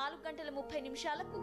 నాలుగు గంటల ముప్పై నిమిషాలకు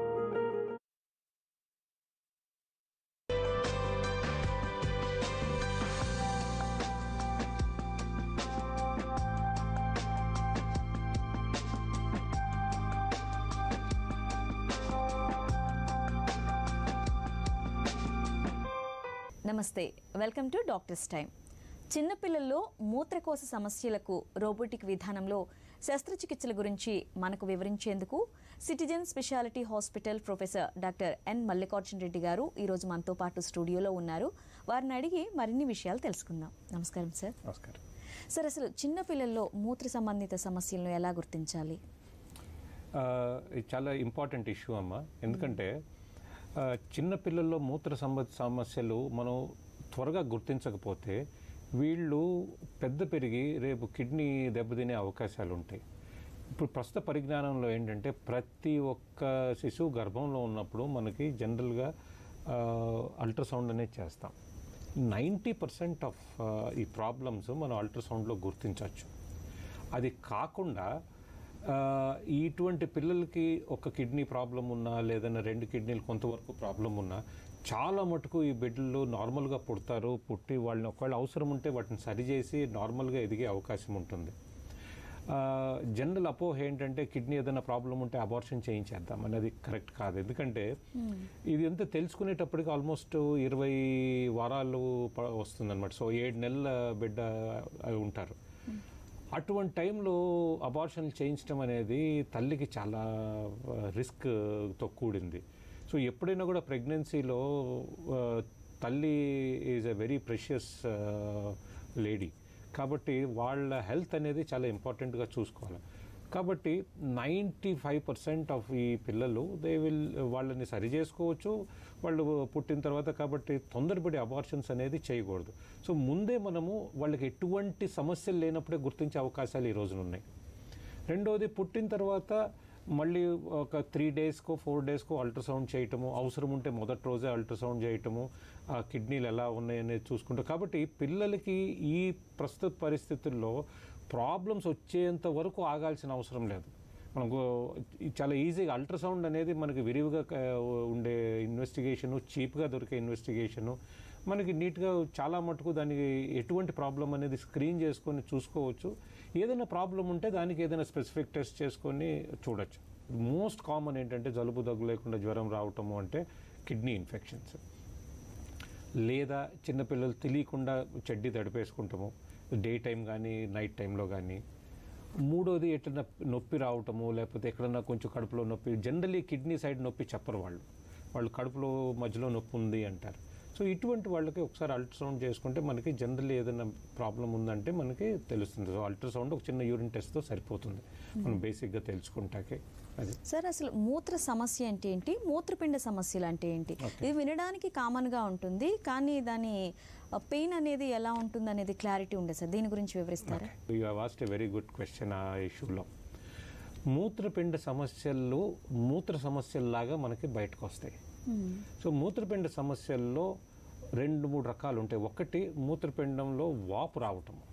నమస్తే వెల్కమ్ టు డాక్టర్స్ టైం చిన్నపిల్లల్లో మూత్రకోశ సమస్యలకు రోబోటిక్ విధానంలో శస్త్రచికిత్సల గురించి మనకు వివరించేందుకు citizen speciality hospital professor doctor N Mallikarjuna Reddy garu ఈరోజు మనతో పాటు స్టూడియోలో ఉన్నారు వారిని అడిగి మరిన్ని విషయాలు తెలుసుకుందాం నమస్కారం సార్ నమస్కారం సార్ అసలు చిన్నపిల్లల్లో మూత్ర సంబంధిత సమస్యలను ఎలా గుర్తించాలి ఆ, ఇది చాలా ఇంపార్టెంట్ ఇష్యూ అమ్మ ఎందుకంటే ఆ, చిన్న పిల్లల్లో మూత్ర సంబ సమస్యలు మనం త్వరగా గుర్తించకపోతే వీళ్ళు పెద్ద పెరిగి రేపు కిడ్నీ దెబ్బతినే అవకాశాలు ఉంటాయి ఇప్పుడు ప్రస్తుత పరిజ్ఞానంలో ఏంటంటే ప్రతి ఒక్క శిశువు గర్భంలో ఉన్నప్పుడు మనకి జనరల్గా అల్ట్రాసౌండ్ అనేది చేస్తాం నైంటీ పర్సెంట్ ఆఫ్ ఈ ప్రాబ్లమ్స్ మనం అల్ట్రాసౌండ్లో గుర్తించవచ్చు అది కాకుండా ఆ, ఇటువంటి పిల్లలకి ఒక కిడ్నీ ప్రాబ్లం ఉన్నా లేదన్నా రెండు కిడ్నీలు కొంతవరకు ప్రాబ్లం ఉన్నా చాలా మటుకు ఈ బిడ్డలు నార్మల్గా పుడతారు పుట్టి వాళ్ళని ఒకవేళ అవసరం ఉంటే వాటిని సరిచేసి నార్మల్గా ఎదిగే అవకాశం ఉంటుంది జనరల్ అపోహ ఏంటంటే కిడ్నీ ఏదైనా ప్రాబ్లం ఉంటే అబార్షన్ చేయించేద్దాం అనేది కరెక్ట్ కాదు ఎందుకంటే ఇది ఎంత తెలుసుకునేటప్పటికి ఆల్మోస్ట్ ఇరవై వారాలు ప- వస్తుందన్నమాట సో ఏడు నెలల బిడ్డ అవి ఉంటారు అటువంటి టైంలో అబార్షన్ చేయించడం అనేది తల్లికి చాలా రిస్క్తో కూడింది సో ఎప్పుడైనా కూడా ప్రెగ్నెన్సీలో తల్లి is a very precious lady కాబట్టి వాళ్ళ హెల్త్ అనేది చాలా ఇంపార్టెంట్గా చూసుకోవాలి కాబట్టి నైంటీ ఫైవ్ పర్సెంట్ ఆఫ్ ఈ పిల్లలు దే విల్ వాళ్ళని సరి చేసుకోవచ్చు వాళ్ళు పుట్టిన తర్వాత కాబట్టి తొందరపడి అబార్షన్స్ అనేది చేయకూడదు సో ముందే మనము వాళ్ళకి ఎటువంటి సమస్యలు లేనప్పుడే గుర్తించే అవకాశాలు ఈ రోజున ఉన్నాయి రెండోది పుట్టిన తర్వాత మళ్ళీ ఒక త్రీ డేస్కో ఫోర్ డేస్కో అల్ట్రాసౌండ్ చేయటము అవసరం ఉంటే మొదటి రోజే అల్ట్రాసౌండ్ చేయటము ఆ కిడ్నీలు ఎలా ఉన్నాయనేది చూసుకుంటాం కాబట్టి పిల్లలకి ఈ ప్రస్తుత పరిస్థితుల్లో ప్రాబ్లమ్స్ వచ్చేంత వరకు ఆగాల్సిన అవసరం లేదు మనకు చాలా ఈజీగా అల్ట్రాసౌండ్ అనేది మనకి విరివిగా క- ఉండే ఇన్వెస్టిగేషను చీప్గా దొరికే ఇన్వెస్టిగేషను మనకి నీట్గా చాలా మటుకు దానికి ఎటువంటి ప్రాబ్లం అనేది స్క్రీన్ చేసుకొని చూసుకోవచ్చు ఏదైనా ప్రాబ్లం ఉంటే దానికి ఏదైనా స్పెసిఫిక్ టెస్ట్ చేసుకొని చూడొచ్చు మోస్ట్ కామన్ ఏంటంటే జలుబు దగ్గు లేకుండా జ్వరం రావటము అంటే కిడ్నీ ఇన్ఫెక్షన్స్ లేదా చిన్నపిల్లలు తెలియకుండా చెడ్డీ తడిపేసుకుంటాము డే టైం కానీ నైట్ టైంలో కానీ మూడోది ఎట్లన్నా నొప్పి రావటము లేకపోతే ఎక్కడన్నా కొంచెం కడుపులో నొప్పి జనరలీ కిడ్నీ సైడ్ నొప్పి చెప్పరు వాళ్ళు వాళ్ళు కడుపులో మధ్యలో నొప్పి ఉంది అంటారు సో ఇటువంటి వాళ్ళకి ఒకసారి అల్ట్రాసౌండ్ చేసుకుంటే మనకి జనరల్లీ ఏదైనా ప్రాబ్లం ఉందంటే మనకి తెలుస్తుంది సో అల్ట్రాసౌండ్ ఒక చిన్న యూరిన్ టెస్ట్తో సరిపోతుంది మనం బేసిక్గా తెలుసుకుంటాకే అది సార్ అసలు మూత్ర సమస్య అంటే ఏంటి మూత్రపిండ సమస్యలు అంటే ఏంటి Okay. ఇది వినడానికి కామన్ గా ఉంటుంది కానీ దాని పెయిన్ అనేది ఎలా ఉంటుంది అనేది క్లారిటీ ఉండదు సార్ దీని గురించి వివరిస్తారా you have asked a very good question ఆ ఇష్యూలో మూత్రపిండ సమస్యలు మూత్ర సమస్యల్లాగా మనకి బయటకు వస్తాయి సో మూత్రపిండ సమస్యల్లో రెండు మూడు రకాలు ఉంటాయి ఒకటి మూత్రపిండంలో వాపు రావటము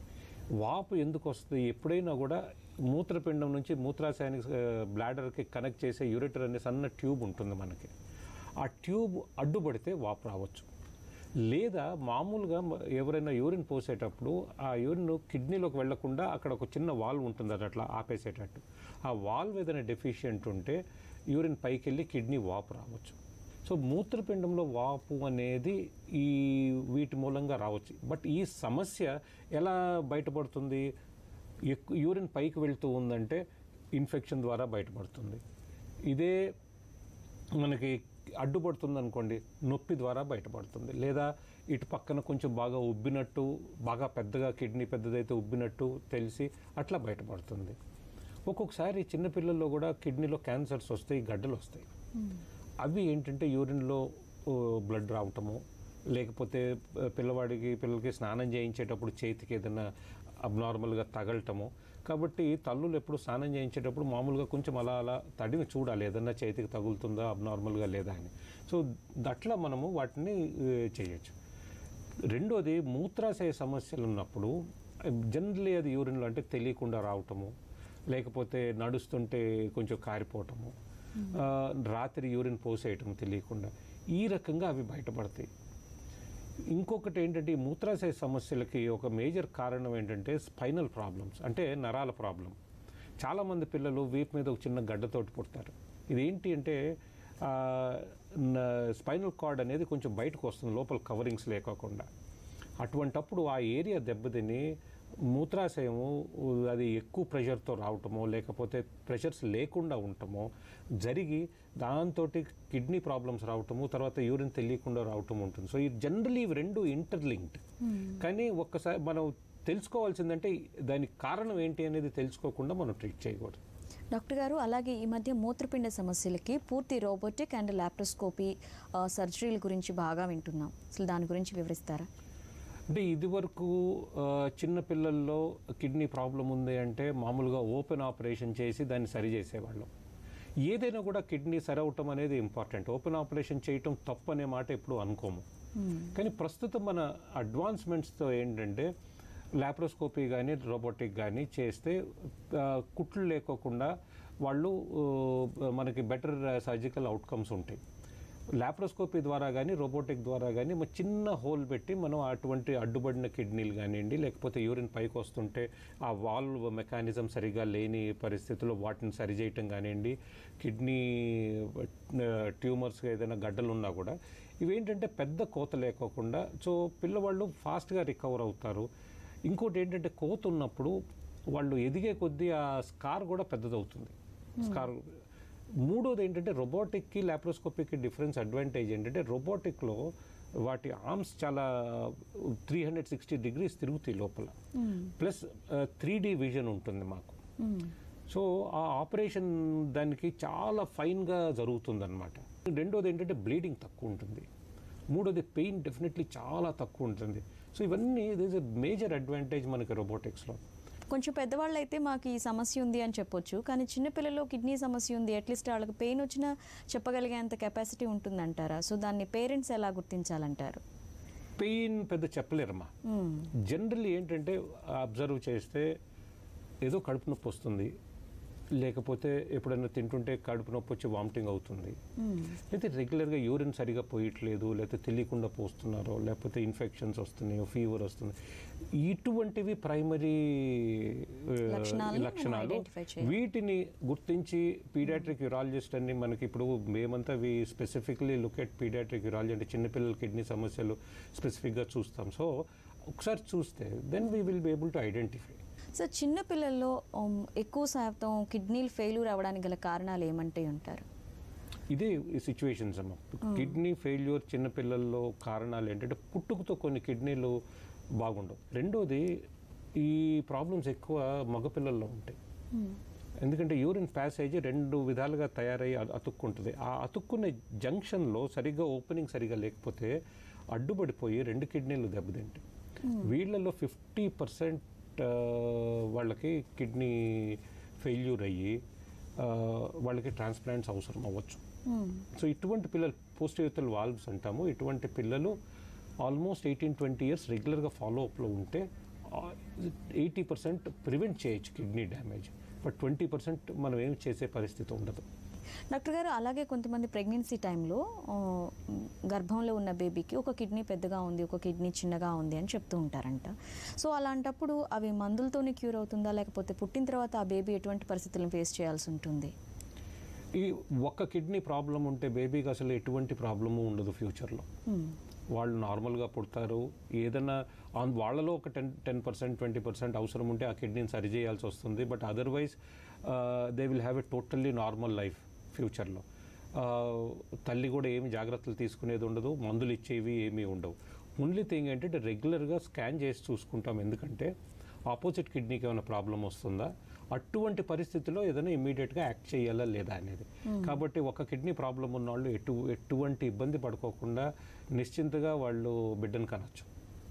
వాపు ఎందుకు వస్తుంది ఎప్పుడైనా కూడా మూత్రపిండం నుంచి మూత్రాశయానికి బ్లాడర్కి కనెక్ట్ చేసే యూరిటర్ అనే సన్న ట్యూబ్ ఉంటుంది మనకి ఆ ట్యూబ్ అడ్డుపడితే వాపు రావచ్చు లేదా మామూలుగా మ- ఎవరైనా యూరిన్ పోసేటప్పుడు ఆ యూరిన్ కిడ్నీలోకి వెళ్లకుండా అక్కడ ఒక చిన్న వాల్వ్ ఉంటుంది అది అట్లా ఆపేసేటట్టు ఆ వాల్వ్ ఏదైనా డెఫిషియెంట్ ఉంటే యూరిన్ పైకి వెళ్ళి కిడ్నీ వాపు రావచ్చు సో మూత్రపిండంలో వాపు అనేది ఈ వీటి మూలంగా రావచ్చు బట్ ఈ సమస్య ఎలా బయటపడుతుంది ఎక్కువ యూరిన్ పైకి వెళ్తూ ఉందంటే ఇన్ఫెక్షన్ ద్వారా బయటపడుతుంది ఇదే మనకి అడ్డుపడుతుంది అనుకోండి నొప్పి ద్వారా బయటపడుతుంది లేదా ఇటు పక్కన కొంచెం బాగా ఉబ్బినట్టు బాగా పెద్దగా కిడ్నీ పెద్దదైతే ఉబ్బినట్టు తెలిసి అట్లా బయటపడుతుంది ఒక్కొక్కసారి చిన్నపిల్లల్లో కూడా కిడ్నీలో క్యాన్సర్స్ వస్తాయి గడ్డలు వస్తాయి అవి ఏంటంటే యూరిన్లో బ్లడ్ రావటము లేకపోతే ఆ, పిల్లవాడికి పిల్లలకి స్నానం చేయించేటప్పుడు చేతికి ఏదైనా అబ్నార్మల్గా తగలటము కాబట్టి తల్లులు ఎప్పుడు స్నానం చేయించేటప్పుడు మామూలుగా కొంచెం అలా అలా తడిమి చూడాలి ఏదన్నా చేతికి తగులుతుందా అబ్నార్మల్గా లేదా అని సో అట్లా మనము వాటిని ఆ, చేయొచ్చు రెండోది మూత్రాశయ సమస్యలు ఉన్నప్పుడు జనరలీ అది యూరిన్లో అంటే తెలియకుండా రావటము లేకపోతే నడుస్తుంటే కొంచెం కారిపోవటము ఆ, రాత్రి యూరిన్ పోసేయటం తెలియకుండా ఈ రకంగా అవి బయటపడతాయి ఇంకొకటి ఏంటంటే ఈ మూత్రాశయ సమస్యలకి ఒక మేజర్ కారణం ఏంటంటే స్పైనల్ ప్రాబ్లమ్స్ అంటే నరాల ప్రాబ్లం చాలామంది పిల్లలు వీపు మీద ఒక చిన్న గడ్డతోటి పుడతారు ఇదేంటి అంటే స్పైనల్ కార్డ్ అనేది కొంచెం బయటకు వస్తుంది లోపల కవరింగ్స్ లేకోకుండా అటువంటప్పుడు ఆ ఏరియా దెబ్బతిని మూత్రాశయము అది ఎక్కువ ప్రెషర్తో రావటమో లేకపోతే ప్రెషర్స్ లేకుండా ఉండటమో జరిగి దాంతో కిడ్నీ ప్రాబ్లమ్స్ రావటము తర్వాత యూరిన్ తెలియకుండా రావటం ఉంటుంది సో ఈ జనరలీ ఇవి రెండు ఇంటర్లింక్డ్ కానీ ఒక్కసారి మనం తెలుసుకోవాల్సిందంటే దానికి కారణం ఏంటి అనేది తెలుసుకోకుండా మనం ట్రీట్ చేయకూడదు డాక్టర్ గారు అలాగే ఈ మధ్య మూత్రపిండ సమస్యలకి పూర్తి రోబోటిక్ అండ్ లాప్రోస్కోపీ ఆ, సర్జరీల గురించి బాగా వింటున్నాం అసలు దాని గురించి వివరిస్తారా అంటే ఇదివరకు ఆ, చిన్న పిల్లల్లో కిడ్నీ ప్రాబ్లం ఉంది అంటే మామూలుగా ఓపెన్ ఆపరేషన్ చేసి దాన్ని సరి చేసేవాళ్ళం ఏదైనా కూడా కిడ్నీ సరవటం అనేది ఇంపార్టెంట్ ఓపెన్ ఆపరేషన్ చేయటం తప్పు అనే మాట ఎప్పుడు అనుకోము కానీ ప్రస్తుతం మన అడ్వాన్స్మెంట్స్తో ఏంటంటే లాప్రోస్కోపీ కానీ రోబోటిక్ కానీ చేస్తే ఆ, కుట్లు లేకోకుండా వాళ్ళు ఆ, మనకి బెటర్ సర్జికల్ అవుట్కమ్స్ ఉంటాయి లాప్రోస్కోపీ ద్వారా కానీ రోబోటిక్ ద్వారా కానీ మన చిన్న హోల్ పెట్టి మనం అటువంటి అడ్డుపడిన కిడ్నీలు కానివ్వండి లేకపోతే యూరిన్ పైకి వస్తుంటే ఆ వాల్వ్ మెకానిజం సరిగా లేని పరిస్థితుల్లో వాటిని సరిచేయటం కానివ్వండి కిడ్నీ ట్యూమర్స్ ఏదైనా గడ్డలు ఉన్నా కూడా ఇవేంటంటే పెద్ద కోత లేకోకుండా సో పిల్లవాళ్ళు ఫాస్ట్గా రికవర్ అవుతారు ఇంకోటి ఏంటంటే కోత ఉన్నప్పుడు వాళ్ళు ఎదిగే కొద్దీ ఆ స్కార్ కూడా పెద్దదవుతుంది స్కార్ మూడోది ఏంటంటే రోబోటిక్కి లాప్రోస్కోపిక్కి డిఫరెన్స్ అడ్వాంటేజ్ ఏంటంటే రోబోటిక్లో వాటి ఆర్మ్స్ చాలా త్రీ హండ్రెడ్ సిక్స్టీ డిగ్రీస్ తిరుగుతాయి లోపల ప్లస్ త్రీ డి విజన్ ఉంటుంది మాకు సో ఆ ఆపరేషన్ దానికి చాలా ఫైన్గా జరుగుతుందన్నమాట రెండోది ఏంటంటే బ్లీడింగ్ తక్కువ ఉంటుంది మూడోది పెయిన్ డెఫినెట్లీ చాలా తక్కువ ఉంటుంది సో ఇవన్నీ దిస్ ఎ మేజర్ అడ్వాంటేజ్ మనకి రోబోటిక్స్లో కొంచెం పెద్దవాళ్ళు అయితే మాకు ఈ సమస్య ఉంది అని చెప్పొచ్చు కానీ చిన్నపిల్లల్లో కిడ్నీ సమస్య ఉంది అట్లీస్ట్ వాళ్ళకి పెయిన్ వచ్చినా చెప్పగలిగేంత కెపాసిటీ ఉంటుందంటారా సో దాన్ని పేరెంట్స్ ఎలా గుర్తించాలంటారు పెయిన్ పెద్ద చెప్పలేరమ్మా మ్మ్. జనరల్లీ ఏంటంటే అబ్జర్వ్ చేస్తే ఏదో కడుపు నొప్పి వస్తుంది లేకపోతే ఎప్పుడైనా తింటుంటే కడుపు నొప్పి వచ్చి వామిటింగ్ అవుతుంది మ్మ్. లేకపోతే రెగ్యులర్గా యూరిన్ సరిగా పోయట్లేదు లేకపోతే తెలియకుండా పోస్తున్నారో లేకపోతే ఇన్ఫెక్షన్స్ వస్తున్నాయో ఫీవర్ వస్తుంది ఇటువంటివి ప్రైమరీ లక్షణాలను మనం లక్షణాలు identify చేయాలి. వీటిని గుర్తించి పీడియాట్రిక్ యూరాలజిస్ట్ అని మనకి ఇప్పుడు మేమంతా we specifically look at paediatric urology అంటే చిన్నపిల్లల కిడ్నీ సమస్యలు స్పెసిఫిక్గా చూస్తాం సో ఒకసారి చూస్తే then we will be able to identify so చిన్న పిల్లల్లో ఉమ్, ఎక్కువ శాతం కిడ్నీలు ఫెయిల్యూర్ అవ్వడానికి గల కారణాలు ఏమంటే ఉంటారు ఇదే ఈ సిచ్యువేషన్స్ అమ్మ కిడ్నీ ఫెయిల్యూర్ చిన్నపిల్లల్లో కారణాలు ఏంటంటే పుట్టుకతో కొన్ని కిడ్నీలు బాగుండవు రెండోది ఈ ప్రాబ్లమ్స్ ఎక్కువ మగపిల్లల్లో ఉంటాయి ఎందుకంటే యూరిన్ ప్యాసేజ్ రెండు విధాలుగా తయారై అ- అతుక్కుంటుంది ఆ అతుక్కునే జంక్షన్లో సరిగ్గా ఓపెనింగ్ సరిగా లేకపోతే అడ్డుపడిపోయి రెండు కిడ్నీలు దెబ్బతింటాయి వీళ్ళలో ఫిఫ్టీ పర్సెంట్ వాళ్ళకి కిడ్నీ ఫెయిల్యూర్ అయ్యి ఆ, వాళ్ళకి ట్రాన్స్ప్లాంట్స్ అవసరం అవ్వచ్చు మ్మ్. సో ఇటువంటి పిల్లలు పోస్టివితల్ వాల్వ్స్ అంటాము ఇటువంటి పిల్లలు ఆల్మోస్ట్ ఎయిటీన్ ట్వంటీ ఇయర్స్ రెగ్యులర్గా ఫాలో అప్లో ఉంటే ఎయిటీ పర్సెంట్ ప్రివెంట్ చేయొచ్చు kidney damage but twenty percent మనం ఏం చేసే పరిస్థితి ఉండదు డాక్టర్ గారు అలాగే కొంతమంది ప్రెగ్నెన్సీ టైంలో ఆ, గర్భంలో ఉన్న బేబీకి ఒక కిడ్నీ పెద్దగా ఉంది ఒక కిడ్నీ చిన్నగా ఉంది అని చెప్తూ ఉంటారంట సో అలాంటప్పుడు అవి మందులతోనే క్యూర్ అవుతుందా లేకపోతే పుట్టిన తర్వాత ఆ బేబీ ఎటువంటి పరిస్థితులను ఫేస్ చేయాల్సి ఉంటుంది ఈ ఒక్క కిడ్నీ ప్రాబ్లం ఉంటే బేబీకి అసలు ఎటువంటి ప్రాబ్లము ఉండదు ఫ్యూచర్లో మ్మ్. వాళ్ళు నార్మల్గా పుడతారు ఏదైనా ఆన్ వాళ్ళలో ఒక ten ten percent twenty percent అవసరం ఉంటే ఆ కిడ్నీని సరి చేయాల్సి వస్తుంది but otherwise they will have a totally normal life ఫ్యూచర్లో తల్లి కూడా ఏమి జాగ్రత్తలు తీసుకునేది ఉండదు మందులు ఇచ్చేవి ఏమీ ఉండవు ఓన్లీ థింగ్ ఏంటంటే రెగ్యులర్గా స్కాన్ చేసి చూసుకుంటాం ఎందుకంటే ఆపోజిట్ కిడ్నీకి ఏమైనా ప్రాబ్లం వస్తుందా అటువంటి పరిస్థితిలో ఏదైనా ఇమీడియట్గా యాక్ట్ చేయాలా లేదా అనేది కాబట్టి ఒక కిడ్నీ ప్రాబ్లం ఉన్న వాళ్ళు ఎటు ఎటువంటి ఇబ్బంది పడుకోకుండా నిశ్చింతగా వాళ్ళు బిడ్డను కనొచ్చు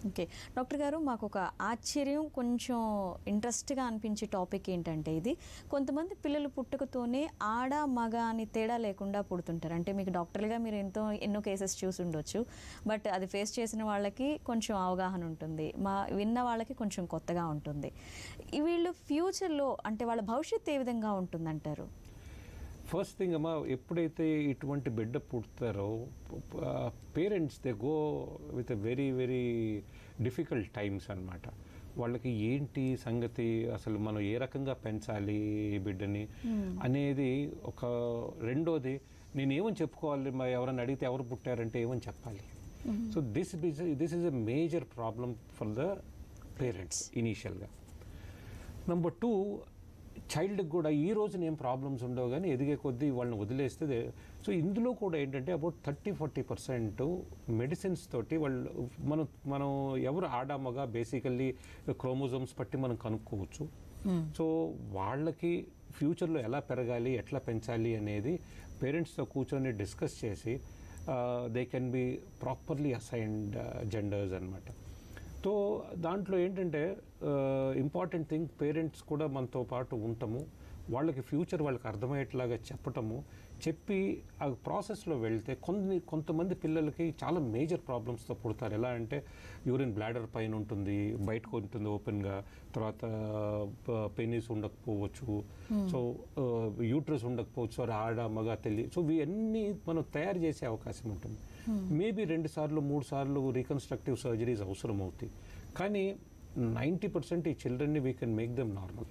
ఓకే డాక్టర్ గారు మాకు ఒక ఆశ్చర్యం కొంచెం ఇంట్రెస్ట్గా అనిపించే టాపిక్ ఏంటంటే ఇది కొంతమంది పిల్లలు పుట్టుకతోనే ఆడ మగ అని తేడా లేకుండా పుడుతుంటారు అంటే మీకు డాక్టర్లుగా మీరు ఎంతో ఎన్నో కేసెస్ చూసి ఉండొచ్చు బట్ అది ఫేస్ చేసిన వాళ్ళకి కొంచెం అవగాహన ఉంటుంది మా విన్న వాళ్ళకి కొంచెం కొత్తగా ఉంటుంది ఈ వీళ్ళు ఫ్యూచర్లో అంటే వాళ్ళ భవిష్యత్తు ఏ విధంగా ఉంటుందంటారు ఫస్ట్ థింగ్ అమ్మా ఎప్పుడైతే ఇటువంటి బిడ్డ పుడతారో parents they go with a very very difficult times అన్నమాట వాళ్ళకి ఏంటి సంగతి అసలు మనం ఏ రకంగా పెంచాలి ఈ బిడ్డని అనేది ఒక రెండోది నేను ఏమని చెప్పుకోవాలి మా ఎవరైనా అడిగితే ఎవరు పుట్టారంటే ఏమని చెప్పాలి so this this is a major problem for the parents ఇనీషియల్గా నెంబర్ టూ చైల్డ్కి కూడా ఈ రోజున ఏం ప్రాబ్లమ్స్ ఉండవు కానీ ఎదిగే కొద్దీ వాళ్ళని వదిలేస్తే దే- సో ఇందులో కూడా ఏంటంటే about thirty forty percent medicines తోటి వాళ్ళు మనం మనం ఎవరు ఆడ మగ బేసికల్లీ క్రోమోజోమ్స్ బట్టి మనం కనుక్కోవచ్చు సో వాళ్ళకి ఫ్యూచర్లో ఎలా పెరగాలి ఎట్లా పెంచాలి అనేది పేరెంట్స్తో కూర్చొని డిస్కస్ చేసి they can be properly assigned genders అన్నమాట సో దాంట్లో ఏంటంటే ఇంపార్టెంట్ థింగ్ పేరెంట్స్ కూడా మనతో పాటు ఉంటాము వాళ్ళకి ఫ్యూచర్ వాళ్ళకి అర్థమయ్యేట్లాగా చెప్పటము చెప్పి ఆ ప్రాసెస్లో వెళ్తే కొన్ని కొంతమంది పిల్లలకి చాలా మేజర్ ప్రాబ్లమ్స్తో పుడతారు ఎలా అంటే యూరిన్ బ్లాడర్ పైన ఉంటుంది బయటకు ఉంటుంది ఓపెన్గా తర్వాత పెనీస్ ఉండకపోవచ్చు సో యూట్రస్ ఉండకపోవచ్చు అది ఆడ మగ తెలియ సో ఇవన్నీ మనం తయారు చేసే అవకాశం ఉంటుంది మేబీ రెండు సార్లు మూడు సార్లు రీకన్స్ట్రక్టివ్ సర్జరీస్ అవసరం అవుతాయి కానీ నైంటీ పర్సెంట్ ఈ చిల్డ్రన్ని we can make them normal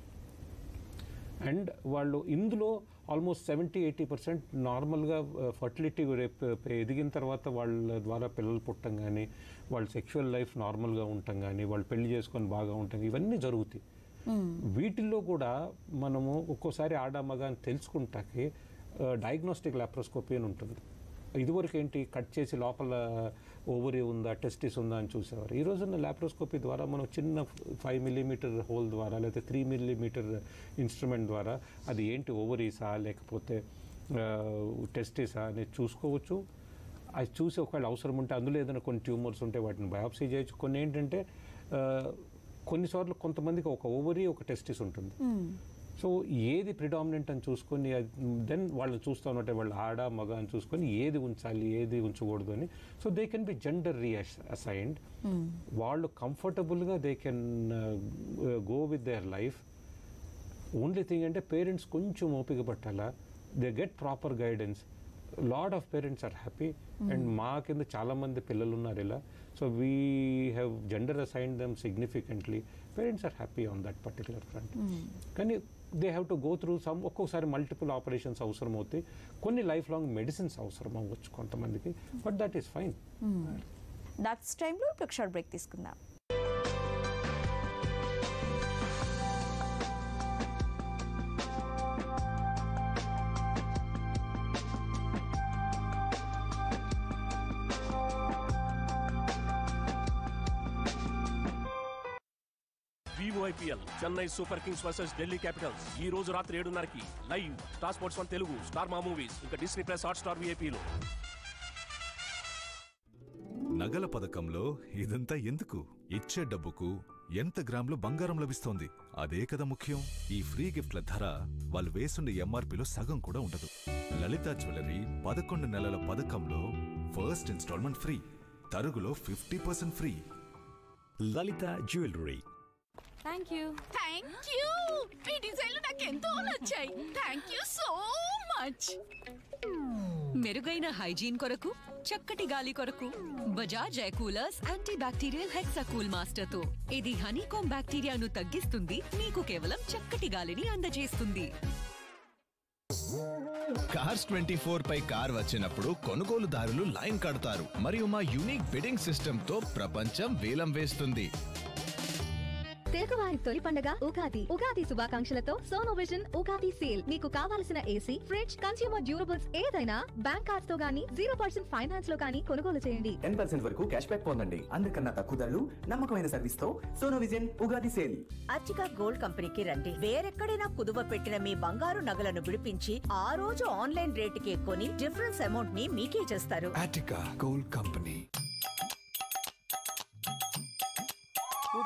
and వాళ్ళు ఇందులో ఆల్మోస్ట్ సెవెంటీ ఎయిటీ పర్సెంట్ నార్మల్గా ఫర్టిలిటీ రేపు ఎదిగిన తర్వాత వాళ్ళ ద్వారా పిల్లలు పుట్టం కానీ వాళ్ళ సెక్షువల్ లైఫ్ నార్మల్గా ఉండటం కానీ వాళ్ళు పెళ్లి చేసుకొని బాగా ఉండటం ఇవన్నీ జరుగుతాయి వీటిల్లో కూడా మనము ఒక్కోసారి ఆడ మగ అని తెలుసుకుంటాకి డయాగ్నోస్టిక్ లాప్రోస్కోపీ అని ఉంటుంది ఇదివరకు ఏంటి కట్ చేసి లోపల ఓవరీ ఉందా టెస్టిస్ ఉందా అని చూసేవారు ఈ రోజున్న లాప్రోస్కోపీ ద్వారా మనం చిన్న ఫైవ్ మిల్లీమీటర్ హోల్ ద్వారా లేకపోతే త్రీ మిల్లీమీటర్ ఇన్స్ట్రుమెంట్ ద్వారా అది ఏంటి ఓవరీసా లేకపోతే టెస్టిసా అనేది చూసుకోవచ్చు అది చూసి ఒకవేళ అవసరం ఉంటే అందులో ఏదైనా కొన్ని ట్యూమర్స్ ఉంటే వాటిని బయాప్సీ చేయొచ్చు కొన్ని ఏంటంటే ఆ, కొన్నిసార్లు కొంతమందికి ఒక ఓవరీ ఒక టెస్టిస్ ఉంటుంది సో ఏది ప్రిడామినెంట్ అని చూసుకొని దెన్ వాళ్ళని చూస్తూ ఉంటే వాళ్ళు ఆడ మగ అని చూసుకొని ఏది ఉంచాలి ఏది ఉంచకూడదు అని so they can be gender reassigned వాళ్ళు కంఫర్టబుల్గా they can go with their life only thing అంటే పేరెంట్స్ కొంచెం ఓపిక పట్టాలా they get proper guidance lot of parents are happy and మా కింద చాలా మంది పిల్లలు ఉన్నారు ఇలా so we have gender assign them significantly parents are happy on that particular front కానీ they have to go through some ఒక్కొక్కసారి మల్టిపుల్ ఆపరేషన్స్ అవసరం అవుతాయి కొన్ని లైఫ్ లాంగ్ మెడిసిన్స్ అవసరం అవ్వచ్చు కొంతమందికి but that is fine doctors టైంలో ఇప్పుడు ఒక షార్ట్ బ్రేక్ తీసుకుందాం Vivo IPL Chennai Super Kings versus Delhi Capitals ఈ రోజు రాత్రి ఏడున్నరకి live Star Sports One Telugu Star Maa Movies ఇంకా డిస్నీ ప్లస్ హాట్ స్టార్ విఐపీలో నగల పథకంలో ఇదంతా ఎందుకు ఇచ్చే డబ్బుకు ఎంత గ్రాములు బంగారం లభిస్తోంది అదే కదా ముఖ్యం ఈ ఫ్రీ గిఫ్ట్ల ధర వాళ్ళు వేసుండే ఎంఆర్పీలో సగం కూడా ఉండదు లలిత జ్యువెలరీ పదకొండు నెలల పథకంలో ఫస్ట్ ఇన్స్టాల్మెంట్ ఫ్రీ తరుగులో fifty percent free Lalitha Jewellery thank you thank you ఈ డిజైన్లు నాకు ఎంతో నచ్చాయి థ్యాంక్ యూ సో మచ్ మెరుగైన హైజీన్ కొరకు చక్కటి గాలి కొరకు Bajaj air coolers anti bacterial Hexa Cool Master తో ఇది హనీకోమ్ బ్యాక్టీరియాను తగ్గిస్తుంది మీకు కేవలం చక్కటి గాలిని అందజేస్తుంది కార్స్ ట్వంటీ ఫోర్ పై కార్ వచ్చినప్పుడు కొనుగోలుదారులు లైన్ కడతారు మరియు మా యూనిక్ బిడ్డింగ్ సిస్టమ్ తో ప్రపంచం వేలం వేస్తుంది తెలుగువారి తొలి పండుగ ఉగాది ఉగాది శుభాకాంక్షలతో సోనోవిజన్ ఉగాది సేల్ మీకు కావాల్సిన ఏసీ ఫ్రిడ్జ్ కన్స్యూమర్ డ్యూరబుల్స్ ఏదైనా బ్యాంక్ కార్డ్స్ తో గానీ జీరో పర్సెంట్ ఫైనాన్స్ లో గానీ కొనుగోలు చేయండి టెన్ పర్సెంట్ వరకు క్యాష్ బ్యాక్ పొందండి అందరికన్నా తక్కువ ధరలు నమ్మకమైన సర్వీస్ తో Sonovision Ugadi sale Archika Gold కంపెనీకి రండి వేరెక్కడైనా కుదువ పెట్టిన మీ బంగారు నగలను విడిపించి ఆ రోజు ఆన్లైన్ రేటుకి కొని డిఫరెన్స్ అమౌంట్ ని మీకే చేస్తారు Attica Gold Company.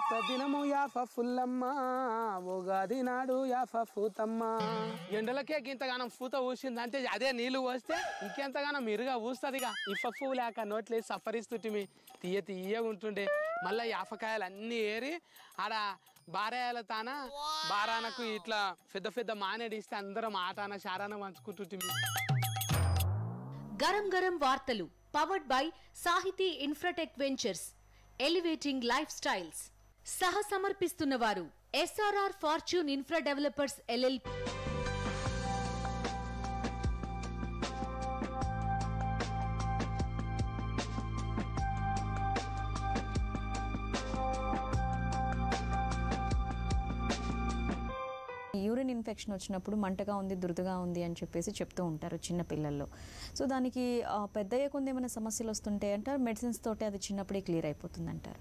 దినము యాఫ ఫుల్లమ్మ ఉగాది నాడు యాఫ పూతమ్మ ఎండలకే ఇంతగానం పూత ఊసింది అంటే అదే నీళ్లు పోస్తే ఇంకెంతగానం మిరుగా ఊస్తుంది ఇక ఇఫ పువ్వు లేక నోట్లే సఫరిస్తుంటిమి తీయ తీయగా ఉంటుండే మళ్ళీ యాఫకాయలు అన్నీ ఏరి ఆడ బారాయాల తాన బారానకు ఇట్లా పెద్ద పెద్ద మానేడి ఇస్తే అందరం ఆటాన శారాన పంచుకుంటుంటిమి గరం గరం వార్తలు powered by Sahiti Infratech Ventures elevating lifestyles సహ సమర్పిస్తున్న వారు SRR Fortune Infra Developers LL urine infection వచ్చినప్పుడు మంటగా ఉంది దురదగా ఉంది అని చెప్పేసి చెప్తూ ఉంటారు చిన్న పిల్లల్లో సో దానికి ఆ, పెద్ద అయ్యే కొంది ఏమైనా సమస్యలు వస్తుంటాయి అంటారు మెడిసిన్స్ తోటి అది చిన్నప్పుడే క్లియర్ అయిపోతుంది అంటారు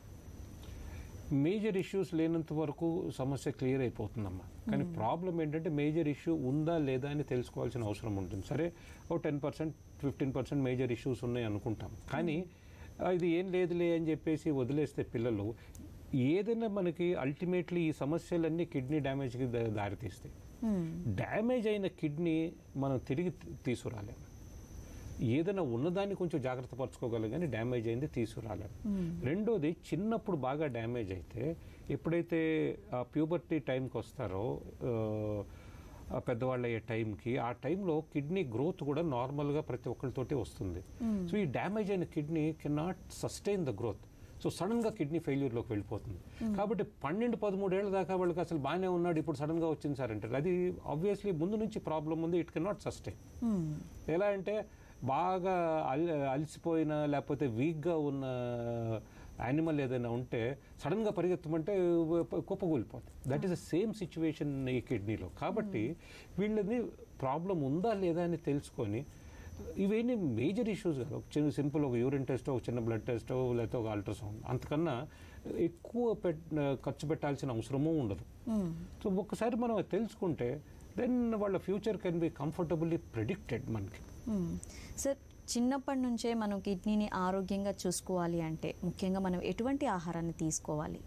మేజర్ ఇష్యూస్ లేనంత వరకు సమస్య క్లియర్ అయిపోతుందమ్మా కానీ ప్రాబ్లం ఏంటంటే మేజర్ ఇష్యూ ఉందా లేదా అని తెలుసుకోవాల్సిన అవసరం ఉంటుంది సరే ఓ ten percent fifteen percent major issues ఉన్నాయి అనుకుంటాం కానీ ఆ, ఇది ఏం లేదులే అని చెప్పేసి వదిలేస్తే పిల్లలు ఏదైనా మనకి అల్టిమేట్లీ ఈ సమస్యలన్నీ కిడ్నీ డ్యామేజ్కి దా- దారితీస్తాయి డ్యామేజ్ అయిన కిడ్నీ మనం తిరిగి తీ- తీసుకురాలేము ఏదైనా ఉన్నదాన్ని కొంచెం జాగ్రత్త పరచుకోగలం కానీ డ్యామేజ్ అయింది తీసుకురాలేము రెండోది చిన్నప్పుడు బాగా డ్యామేజ్ అయితే ఎప్పుడైతే ఆ ప్యూబర్టీ టైంకి వస్తారో ఆ, ఆ పెద్దవాళ్ళు అయ్యే టైంకి ఆ టైంలో కిడ్నీ గ్రోత్ కూడా నార్మల్గా ప్రతి ఒక్కరితోటి వస్తుంది సో ఈ డ్యామేజ్ అయిన kidney can not sustain the growth so సడన్గా కిడ్నీ ఫెయిల్యూర్లోకి వెళ్ళిపోతుంది కాబట్టి పన్నెండు పదమూడేళ్ల దాకా వాళ్ళకి అసలు బాగానే ఉన్నాడు ఇప్పుడు సడన్గా వచ్చింది సార్ అంటారు అది ఆబ్వియస్లీ ముందు నుంచి ప్రాబ్లం ఉంది ఇట్ కెన్ నాట్ సస్టైన్ ఎలా అంటే బాగా అల్ అలసిపోయిన లేకపోతే వీక్గా ఉన్న యానిమల్ ఏదైనా ఉంటే సడన్గా పరిగెత్తమంటే కుప్పకూలిపోతుంది that is the same situation ఈ కిడ్నీలో కాబట్టి వీళ్ళని ప్రాబ్లం ఉందా లేదా అని తెలుసుకొని ఇవేమి మేజర్ ఇష్యూస్ కాదు ఒక చిన్న సింపుల్ ఒక యూరిన్ టెస్ట్ ఒక చిన్న బ్లడ్ టెస్ట్ లేకపోతే ఒక అల్ట్రాసౌండ్ అంతకన్నా ఎక్కువ పెట్ ఖర్చు పెట్టాల్సిన అవసరమూ ఉండదు సో ఒక్కసారి మనం అది తెలుసుకుంటే దెన్ వాళ్ళ future can be comfortably predicted మనకి మ్మ్. సార్ చిన్నప్పటి నుంచే మనం కిడ్నీని ఆరోగ్యంగా చూసుకోవాలి అంటే ముఖ్యంగా మనం ఎటువంటి ఆహారాన్ని తీసుకోవాలి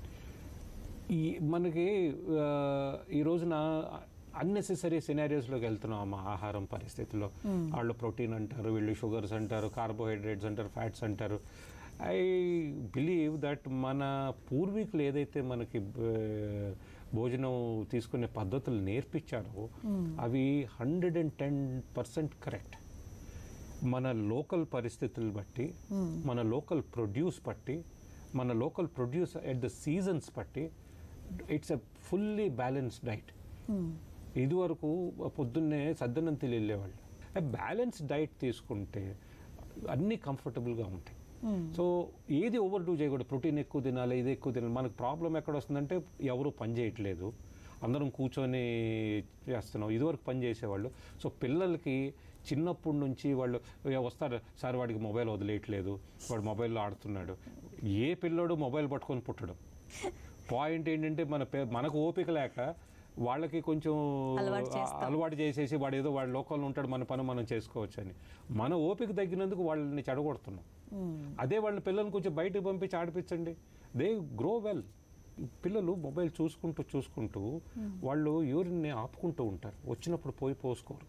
ఈ మనకి ఆ, ఈ రోజున అన్నెసెసరీ సినారియోస్లోకి వెళ్తున్నాం అమ్మ ఆహారం పరిస్థితుల్లో వాళ్ళు ప్రోటీన్ అంటారు వీళ్ళు షుగర్స్ అంటారు కార్బోహైడ్రేట్స్ అంటారు ఫ్యాట్స్ అంటారు ఐ బిలీవ్ దట్ మన పూర్వీకులు ఏదైతే మనకి ఆ, భోజనం తీసుకునే పద్ధతులు నేర్పించారో అవి hundred and ten percent correct మన లోకల్ పరిస్థితులు బట్టి మన లోకల్ ప్రొడ్యూస్ బట్టి మన local produce at the seasons బట్టి it's a fully balanced diet ఇదివరకు పొద్దున్నే సద్దనం తిని వెళ్ళేవాళ్ళు బ్యాలెన్స్ డైట్ తీసుకుంటే అన్నీ కంఫర్టబుల్గా ఉంటాయి సో ఏది ఓవర్ డూ చేయకూడదు ప్రోటీన్ ఎక్కువ తినాలి ఇది ఎక్కువ తినాలి మనకు ప్రాబ్లం ఎక్కడ వస్తుందంటే ఎవరు పని చేయట్లేదు అందరం కూర్చొని చేస్తున్నాం ఇదివరకు పని చేసేవాళ్ళు సో పిల్లలకి చిన్నప్పటి నుంచి వాళ్ళు "ఏ, వస్తారు సార్ వాడికి మొబైల్ వదిలేయట్లేదు వాడు మొబైల్లో ఆడుతున్నాడు ఏ పిల్లోడు మొబైల్ పట్టుకొని పుట్టడం పాయింట్ ఏంటంటే మన పే- మనకు ఓపిక లేక వాళ్ళకి కొంచెం అలవాటు చేస్తాం. అలవాటు చేసేసి వాడు ఏదో వాడు లోకల్లో ఉంటాడు మన పని మనం చేసుకోవచ్చు అని మన ఓపిక తగ్గినందుకు వాళ్ళని చెడగొడుతున్నాం అదే వాళ్ళని పిల్లల్ని కొంచెం బయటకు పంపించి ఆడిపించండి దే గ్రో వెల్ పిల్లలు మొబైల్ చూసుకుంటూ చూసుకుంటూ వాళ్ళు యూరిన్ని ఆపుకుంటూ ఉంటారు వచ్చినప్పుడు పోయి పోసుకోరు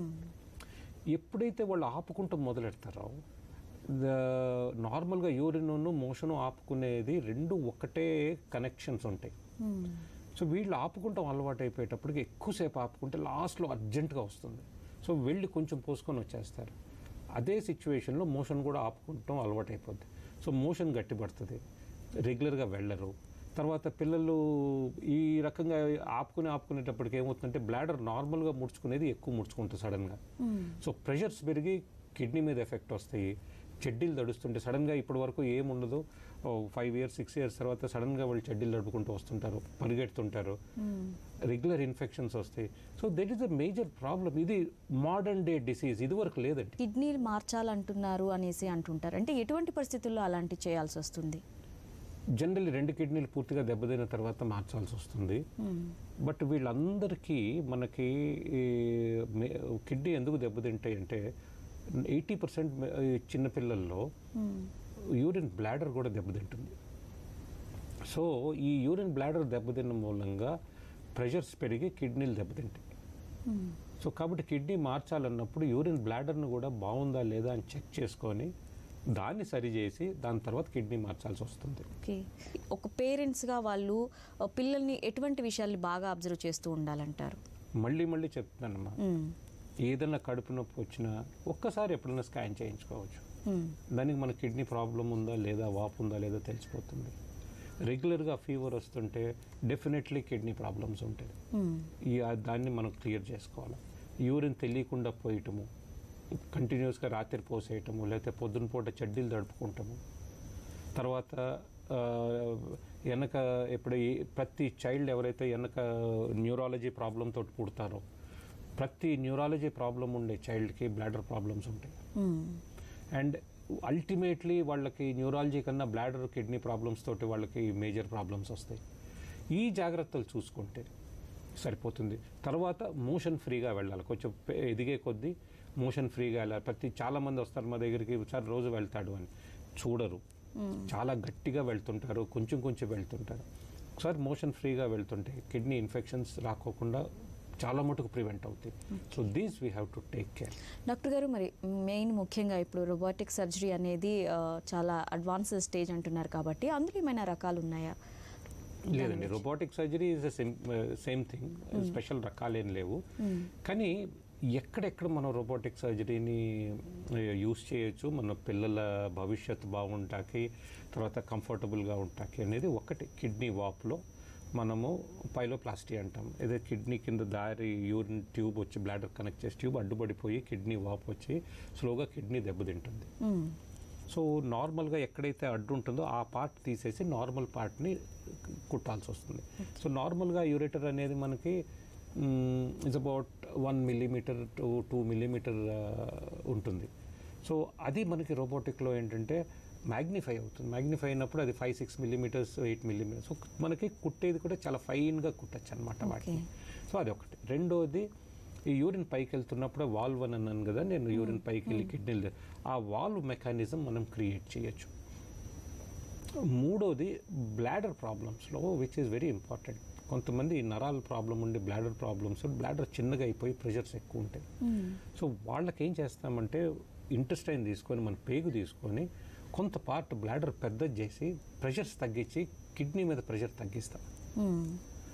ఎప్పుడైతే వాళ్ళు ఆపుకుంటూ మొదలెడతారో నార్మల్గా యూరిన్ మోషను ఆపుకునేది రెండు ఒకటే కనెక్షన్స్ ఉంటాయి సో వీళ్ళు ఆపుకుంటాం అలవాటు అయిపోయేటప్పటికి ఎక్కువసేపు ఆపుకుంటే లాస్ట్లో అర్జెంటుగా వస్తుంది సో వెళ్ళి కొంచెం పోసుకొని వచ్చేస్తారు అదే సిచ్యువేషన్లో మోషన్ కూడా ఆపుకుంటాం అలవాటు అయిపోద్ది సో మోషన్ గట్టిపడుతుంది రెగ్యులర్గా వెళ్ళరు తర్వాత పిల్లలు ఈ రకంగా ఆపుకుని ఆపుకునేటప్పటికి ఏమవుతుందంటే బ్లాడర్ నార్మల్గా ముడుచుకునేది ఎక్కువ ముడుచుకుంటుంది సడన్గా సో ప్రెషర్స్ పెరిగి కిడ్నీ మీద ఎఫెక్ట్ వస్తాయి చెడ్డీలు తడుస్తుంటే సడన్గా ఇప్పటి వరకు ఏముండదు ఫైవ్ ఇయర్స్ సిక్స్ ఇయర్స్ తర్వాత సడన్గా వాళ్ళు చెడ్డీలు తడుపుకుంటూ వస్తుంటారు పరిగెడుతుంటారు రెగ్యులర్ ఇన్ఫెక్షన్స్ వస్తాయి so that is a major problem ఇది మోడర్న్ డే డిసీజ్ ఇది వరకు లేదండి కిడ్నీలు మార్చాలంటున్నారు అనేసి అంటుంటారు అంటే ఎటువంటి పరిస్థితుల్లో అలాంటి చేయాల్సి వస్తుంది జనరల్లీ రెండు కిడ్నీలు పూర్తిగా దెబ్బతిన్న తర్వాత మార్చాల్సి వస్తుంది బట్ వీళ్ళందరికీ మనకి కిడ్నీ ఎందుకు దెబ్బతింటాయి అంటే ఎయిటీ పర్సెంట్ చిన్నపిల్లల్లో యూరిన్ బ్లాడర్ కూడా దెబ్బతింటుంది సో ఈ యూరిన్ బ్లాడర్ దెబ్బతిన్న మూలంగా ప్రెషర్స్ పెరిగి కిడ్నీలు దెబ్బతింటాయి సో కాబట్టి కిడ్నీ మార్చాలన్నప్పుడు యూరిన్ బ్లాడర్ను కూడా బాగుందా లేదా అని చెక్ చేసుకొని దాన్ని సరిచేసి దాని తర్వాత కిడ్నీ మార్చాల్సి వస్తుంది ఓకే ఒక పేరెంట్స్గా వాళ్ళు ఆ, పిల్లల్ని ఎటువంటి విషయాల్ని బాగా అబ్జర్వ్ చేస్తూ ఉండాలంటారు మళ్ళీ మళ్ళీ చెప్తున్నానమ్మా మ్మ్. ఏదైనా కడుపు నొప్పి వచ్చినా ఒక్కసారి ఎప్పుడైనా స్కాన్ చేయించుకోవచ్చు మ్మ్. దానికి మన కిడ్నీ ప్రాబ్లం ఉందా లేదా వాపు ఉందా లేదా తెలిసిపోతుంది రెగ్యులర్గా ఫీవర్ వస్తుంటే డెఫినెట్లీ కిడ్నీ ప్రాబ్లమ్స్ ఉంటాయి మ్మ్. ఈ ఆ దాన్ని మనం క్లియర్ చేసుకోవాలి యూరిన్ తెలియకుండా పోయటము కంటిన్యూస్గా రాత్రి పోసేయటము లేకపోతే పొద్దున పూట చెడ్డీలు తడుపుకుంటాము తర్వాత ఆ, వెనక ఇప్పుడు ఈ ప్రతి చైల్డ్ ఎవరైతే వెనక న్యూరాలజీ ప్రాబ్లంతో పుడతారో ప్రతి న్యూరాలజీ ప్రాబ్లం ఉండే చైల్డ్కి బ్లాడర్ ప్రాబ్లమ్స్ ఉంటాయి మ్మ్. అండ్ అల్టిమేట్లీ వాళ్ళకి న్యూరాలజీ కన్నా బ్లాడర్ కిడ్నీ ప్రాబ్లమ్స్ తోటి వాళ్ళకి మేజర్ ప్రాబ్లమ్స్ వస్తాయి ఈ జాగ్రత్తలు చూసుకుంటే సరిపోతుంది తర్వాత మోషన్ ఫ్రీగా వెళ్ళాలి కొంచెం పె- ఎదిగే కొద్దీ మోషన్ ఫ్రీగా వెళ్ళాలి ప్రతి చాలామంది వస్తారు మా దగ్గరికి సార్ రోజు వెళ్తాడు అని చూడరు చాలా గట్టిగా వెళ్తుంటారు కొంచెం కొంచెం వెళ్తుంటారు ఒకసారి మోషన్ ఫ్రీగా వెళ్తుంటే కిడ్నీ ఇన్ఫెక్షన్స్ రాకోకుండా చాలా మటుకు ప్రివెంట్ అవుతాయి so these we have to take care doctor గారు మరి మెయిన్ ముఖ్యంగా ఇప్పుడు రోబోటిక్ సర్జరీ అనేది ఆ, చాలా అడ్వాన్స్ స్టేజ్ అంటున్నారు కాబట్టి అందులో ఏమైనా రకాలు ఉన్నాయా లేదండి robotic surgery is same same thing special రకాలేం లేవు కానీ ఎక్కడెక్కడ మనం రోబోటిక్ సర్జరీని యూస్ చేయొచ్చు మన పిల్లల భవిష్యత్తు బాగుంటాకి తర్వాత కంఫర్టబుల్గా ఉంటాకి అనేది ఒకటి కిడ్నీ వాప్లో మనము పైలోప్లాస్టీ అంటాం ఏదో కిడ్నీ కింద దారి యూరిన్ ట్యూబ్ వచ్చి బ్లాడర్ కనెక్ట్ చేసి ట్యూబ్ అడ్డుపడిపోయి కిడ్నీ వాప్ వచ్చి స్లోగా కిడ్నీ దెబ్బతింటుంది మ్మ్. సో నార్మల్గా ఎక్కడైతే అడ్డు ఉంటుందో ఆ పార్ట్ తీసేసి నార్మల్ పార్ట్ని కుట్టాల్సి వస్తుంది సో నార్మల్గా యూరేటర్ అనేది మనకి it's about one millimetre to two millimetre ఉంటుంది సో అది మనకి రోబోటిక్లో ఏంటంటే మ్యాగ్నిఫై అవుతుంది మ్యాగ్నిఫై అయినప్పుడు అది five six millimetres eight millimetres so మనకి కుట్టేది కూడా చాలా ఫైన్గా కుట్టచ్చు అనమాట వాటిని సో అది ఒకటి రెండోది ఈ యూరిన్ పైకి వెళ్తున్నప్పుడు వాల్వ్ అని అన్నాను కదా నేను యూరిన్ పైకి వెళ్ళి కిడ్నీలు ఆ వాల్వ్ మెకానిజం మనం క్రియేట్ చేయొచ్చు మూడోది బ్లాడర్ ప్రాబ్లమ్స్లో విచ్ ఈస్ వెరీ ఇంపార్టెంట్ కొంతమంది నరాల ప్రాబ్లం ఉండి బ్లాడర్ ప్రాబ్లమ్స్ బ్లాడర్ చిన్నగా అయిపోయి ప్రెషర్స్ ఎక్కువ ఉంటాయి సో వాళ్ళకి ఏం చేస్తామంటే ఇంటెస్టైన్ తీసుకొని మన పేగు తీసుకొని కొంత పార్ట్ బ్లాడర్ పెద్దది చేసి ప్రెషర్స్ తగ్గించి కిడ్నీ మీద ప్రెషర్ తగ్గిస్తాం మ్మ్.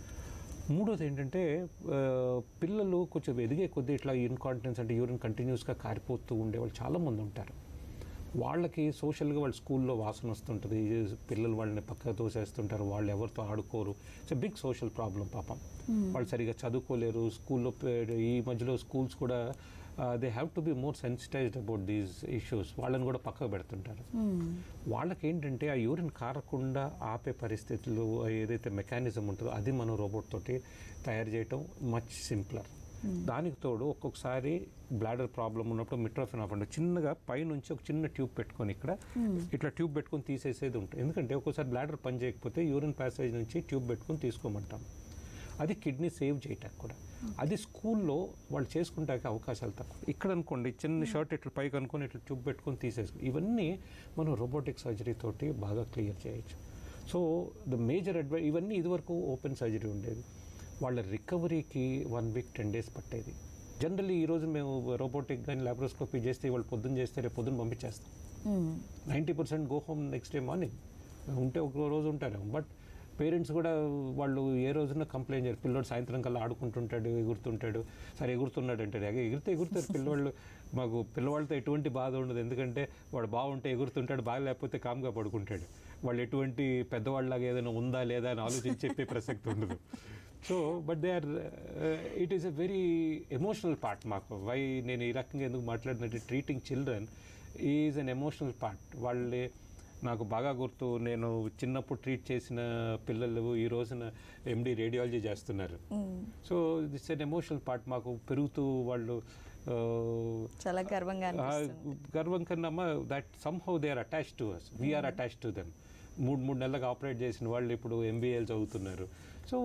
మూడోది ఏంటంటే ఆ, పిల్లలు కొంచెం ఎదిగే కొద్దీ ఇట్లా ఇన్కాంటినెన్స్ అంటే యూరిన్ కంటిన్యూస్గా కారిపోతూ ఉండే వాళ్ళు చాలామంది ఉంటారు వాళ్ళకి సోషల్గా వాళ్ళ స్కూల్లో వాసన వస్తుంటుంది పిల్లలు వాళ్ళని పక్కకు తోసేస్తుంటారు వాళ్ళు ఎవరితో ఆడుకోరు ఇట్స్ బిగ్ సోషల్ ప్రాబ్లం పాపం వాళ్ళు సరిగా చదువుకోలేరు స్కూల్లో ఈ మధ్యలో స్కూల్స్ కూడా they have to be more sensitised about these issues వాళ్ళని కూడా పక్కకు పెడుతుంటారు వాళ్ళకి ఏంటంటే ఆ యూరిన్ కారకుండా ఆపే పరిస్థితులు ఏదైతే మెకానిజం ఉంటుందో అది మనం రోబోట్ తోటి తయారు చేయటం మచ్ సింప్లర్ దానికి తోడు ఒక్కొక్కసారి బ్లాడర్ ప్రాబ్లం ఉన్నప్పుడు మిట్రోఫినాఫ్ అంటే చిన్నగా పైనుంచి ఒక చిన్న ట్యూబ్ పెట్టుకొని ఇక్కడ ఇట్లా ట్యూబ్ పెట్టుకొని తీసేసేది ఉంటుంది ఎందుకంటే ఒక్కోసారి బ్లాడర్ పని చేయకపోతే యూరిన్ ప్యాసేజ్ నుంచి ట్యూబ్ పెట్టుకొని తీసుకోమంటాం అది కిడ్నీ సేవ్ చేయటానికి కూడా అది స్కూల్లో వాళ్ళు చేసుకుంటాక అవకాశాలు తక్కువ ఇక్కడ అనుకోండి చిన్న షర్ట్ ఇట్లా పైకి అనుకొని ఇట్లా ట్యూబ్ పెట్టుకొని తీసేసుకో ఇవన్నీ మనం రోబోటిక్ సర్జరీ తోటి బాగా క్లియర్ చేయొచ్చు సో ద మేజర్ అడ్వై ఇవన్నీ ఇదివరకు ఓపెన్ సర్జరీ ఉండేది వాళ్ళ రికవరీకి వన్ వీక్ టెన్ డేస్ పట్టేది జనరల్లీ ఈరోజు మేము రోబోటిక్ కానీ లాప్రోస్కోపీ చేస్తే వాళ్ళు పొద్దున్న చేస్తే రేపు పొద్దున్న పంపించేస్తాం hmm. Ninety percent go home next day morning ఉంటే ఒక రోజు ఉంటారు బట్ పేరెంట్స్ కూడా వాళ్ళు ఏ రోజున కంప్లైంట్ చేయరు పిల్లోడు సాయంత్రం కల్లా ఆడుకుంటుంటాడు ఎగురుతుంటాడు సరే ఎగురుతున్నాడు అంటాడు ఎగ- ఎగిరితే ఎగురుతారు పిల్లవాళ్ళు మాకు పిల్లవాళ్ళతో ఎటువంటి బాధ ఉండదు ఎందుకంటే వాడు బాగుంటే ఎగురుతుంటాడు బాగా లేకపోతే కామ్గా పడుకుంటాడు వాళ్ళు ఎటువంటి పెద్దవాళ్ళలాగా ఏదైనా ఉందా లేదా అని ఆలోచించి చెప్పే ప్రసక్తి ఉండదు so but they are it is a very emotional part మాకు వై నేను ఈ రకంగా ఎందుకు మాట్లాడినట్టు treating children is an emotional part వాళ్ళే నాకు బాగా గుర్తు నేను చిన్నప్పుడు ట్రీట్ చేసిన పిల్లలు ఈ రోజున ఎండి రేడియాలజీ చేస్తున్నారు so that's an emotional part మాకు పెరుగుతూ వాళ్ళు ఆ, చాలా గర్వంగా ఆ, అనిపిస్తుంది గర్వం కన్నా that somehow they are attach to us we are attach to them మూడు మూడు నెలలకు ఆపరేట్ చేసిన వాళ్ళు ఇప్పుడు ఎంబీఏలు చదువుతున్నారు సో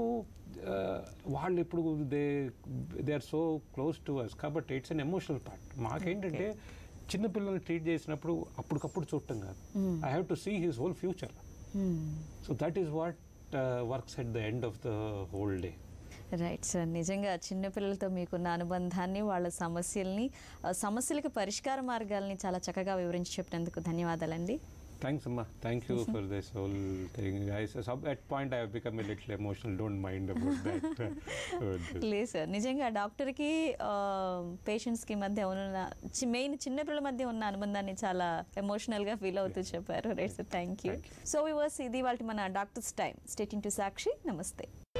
వాళ్ళు ఇప్పుడు they they are so close to us కాబట్టి ఇట్స్ అన్ ఎమోషనల్ పార్ట్ మాకేంటంటే చిన్న పిల్లల్ని ట్రీట్ చేసినప్పుడు అప్పటికప్పుడు చూడటం కాదు I have to see his whole future so that is what works at the end of the whole day right sir నిజంగా చిన్నపిల్లలతో మీకున్న అనుబంధాన్ని వాళ్ళ సమస్యల్ని ఆ, సమస్యలకు పరిష్కార మార్గాల్ని చాలా చక్కగా వివరించి చెప్పినందుకు ధన్యవాదాలండి థ్యాంక్స్ అమ్మా thank you for this whole thing ఐస్ సబ్ at point I become a little emotional don't mind about that లేదు సార్ నిజంగా డాక్టర్కి పేషెంట్స్కి మధ్య ఉన్న మెయిన్ చిన్నపిల్లల మధ్య ఉన్న అనుబంధాన్ని చాలా ఎమోషనల్గా ఫీల్ అవుతూ చెప్పారు right sir thank you so viewers ఇది వాళ్ళ మన doctors time stating to Sakshi నమస్తే